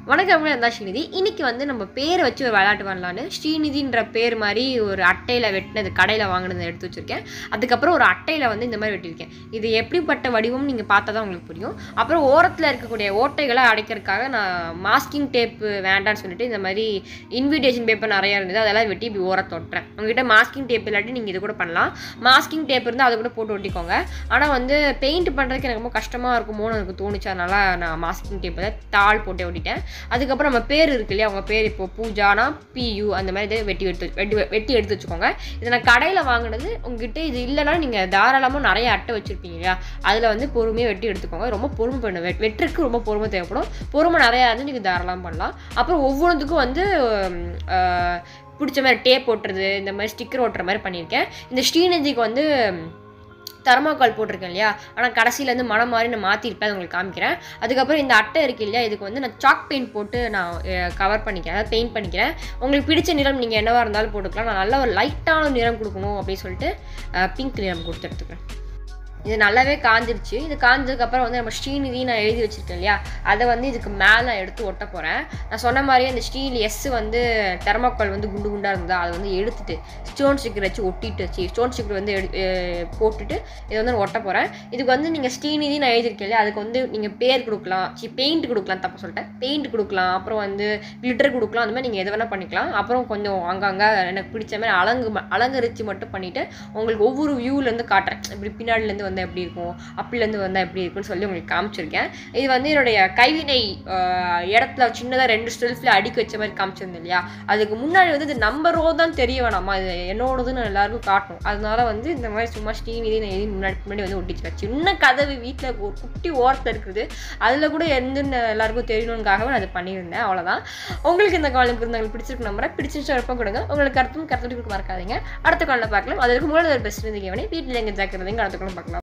வணக்கம் இருந்தால் ஸ்ரீநிதி இன்னைக்கு வந்து நம்ம பேரை வச்சு ஒரு விளையாட்டு பண்ணலான்னு ஸ்ரீநிதின்ற பேர் மாதிரி ஒரு அட்டையில் வெட்டினது கடையில் வாங்கினதை எடுத்து வச்சுருக்கேன் அதுக்கப்புறம் ஒரு அட்டையில் வந்து இந்த மாதிரி வெட்டியிருக்கேன் இது எப்படிப்பட்ட வடிவம் நீங்கள் பார்த்தா தான் உங்களுக்கு புரியும் அப்புறம் ஓரத்தில் இருக்கக்கூடிய ஓட்டைகளை அடைக்கிறதுக்காக நான் மாஸ்கிங் டேப்பு வேண்டாம்னு சொல்லிட்டு இந்த மாதிரி இன்விடேஷன் பேப்பர் நிறையா இருந்தது அதெல்லாம் வெட்டி இப்படி ஓரத்தை ஒட்டுறேன் உங்ககிட்ட மாஸ்கிங் டேப் இல்லாட்டி நீங்கள் இது கூட பண்ணலாம் மாஸ்கிங் டேப் இருந்தால் அதை கூட போட்டு ஒட்டிக்கோங்க ஆனால் வந்து பெயிண்ட் பண்ணுறதுக்கு எனக்கு ரொம்ப கஷ்டமாக இருக்குமோன்னு எனக்கு தோணுச்சு அதனால நான் மாஸ்கிங் டேப்பில் தாள் போட்டு ஒட்டிட்டேன் அதுக்கப்புறம் நம்ம பேர் இருக்கு இல்லையா அவங்க பேர் இப்போ பூஜானா பியூ அந்த மாதிரி இதை வெட்டி எடுத்து வெட்டி வெட்டி எடுத்து வச்சுக்கோங்க இதை நான் கடையில் வாங்கினது உங்ககிட்ட இது இல்லைன்னா நீங்கள் தாராளமாக நிறைய அட்டை வச்சுருப்பீங்க இல்லையா அதில் வந்து பொறுமையாக வெட்டி எடுத்துக்கோங்க ரொம்ப பொறுமை பண்ணணும் வெட் வெட்டுறதுக்கு ரொம்ப பொறுமை தேவைப்படும் பொறுமை நிறையா இருந்து நீங்கள் தாராளமாக பண்ணலாம் அப்புறம் ஒவ்வொன்றுத்துக்கும் வந்து உம், ஆஹ், பிடிச்ச மாதிரி டேப் ஓட்டுறது இந்த மாதிரி ஸ்டிக்கர் ஓட்டுற மாதிரி பண்ணியிருக்கேன் இந்த ஸ்ரீநிதிக்கு வந்து தர்மாக்கால் போட்டிருக்கேன் இல்லையா ஆனால் கடைசியில் வந்து மனம் மாதிரி நான் மாற்றிருப்பேன் அது உங்களுக்கு காமிக்கிறேன் அதுக்கப்புறம் இந்த அட்டை இருக்கு இல்லையா இதுக்கு வந்து நான் சாக் பெயிண்ட் போட்டு நான் கவர் பண்ணிக்கிறேன் அதாவது பெயிண்ட் பண்ணிக்கிறேன் உங்களுக்கு பிடிச்ச நிறம் நீங்கள் என்னவா இருந்தாலும் போட்டுக்கலாம் நான் நல்ல ஒரு லைட்டான நிறம் கொடுக்கணும் அப்படின்னு சொல்லிட்டு பிங்க் நிறம் கொடுத்து எடுத்துக்கிறேன் இது நல்லாவே காஞ்சிருச்சு இது காஞ்சதுக்கப்புறம் வந்து நம்ம ஸ்ரீநிதி நான் எழுதி வச்சிருக்கேன் இல்லையா அதை வந்து இதுக்கு மேலே நான் எடுத்து ஒட்ட போகிறேன் நான் சொன்ன மாதிரியே அந்த ஸ்டீல் எஸ் வந்து தெர்மாக்கால் வந்து குண்டு குண்டாக இருந்ததா அதை வந்து எடுத்துட்டு ஸ்டோன் ஸ்டிக்கர் வச்சு ஒட்டிட்டு சி ஸ்டோன் ஸ்டிக்கர் வந்து எடு அஹ் போட்டுட்டு இதை வந்து நான் ஒட்ட போகிறேன் இதுக்கு வந்து நீங்கள் ஸ்ரீநிதி நான் எழுதியிருக்கேன் இல்லையா அதுக்கு வந்து நீங்கள் பேர் கொடுக்கலாம் சி பெயிண்ட் கொடுக்கலாம் தப்பு சொல்லிட்டேன் பெயிண்ட் கொடுக்கலாம் அப்புறம் வந்து கிளிட்டர் கொடுக்கலாம் அந்த மாதிரி நீங்கள் எது வேணால் பண்ணிக்கலாம் அப்புறம் கொஞ்சம் அங்கங்கே எனக்கு பிடிச்ச மாதிரி அலங்கு அலங்கரித்து மட்டும் பண்ணிவிட்டு உங்களுக்கு ஒவ்வொரு வியூலேருந்து காட்டுறேன் இப்படி பின்னாடிலேருந்து வந்தால் எப்படி இருக்கும் அப்பிலேருந்து வந்தால் எப்படி இருக்கும்னு சொல்லி உங்களுக்கு காமிச்சிருக்கேன் இது வந்து என்னுடைய கைவினை ஆஹ், இடத்துல சின்னதாக ரெண்டு ஸ்டெல்ஃபில் அடுக்கி வச்ச மாதிரி காமிச்சிருந்தேன் இல்லையா அதுக்கு முன்னாடி வந்து இது நம்பரோ தான் தெரிய வேணாமா இது என்னோடதுன்னு எல்லாருக்கும் காட்டணும் அதனால வந்து இந்த மாதிரி சும்மா ஸ்ரீநிதி நான் எழுதி முன்னாடி முன்னாடி வந்து ஒட்டிச்சுக்கேன் சின்ன கதவு வீட்டில் ஒரு குட்டி ஓரத்தில் இருக்குது அதில் கூட எந்த எல்லாருக்கும் தெரியணுங்காகவே நான் அது பண்ணியிருந்தேன் அவ்வளோதான் உங்களுக்கு இந்த காலம் இருந்தவங்களுக்கு பிடிச்சிருக்கு நம்புறேன் பிடிச்சிருச்சு விருப்பம் கொடுங்க உங்களுக்கு கருத்தும் கருத்து கொடுக்க மறக்காதீங்க அடுத்த காலில் பார்க்கலாம் அதற்கு முன்னாடி ஒரு பெஸ்ட் இருந்தீங்க வீட்டில் எங்கே ஜாக்கிரதைங்க அடுத்த காலம் பார்க்கலாம்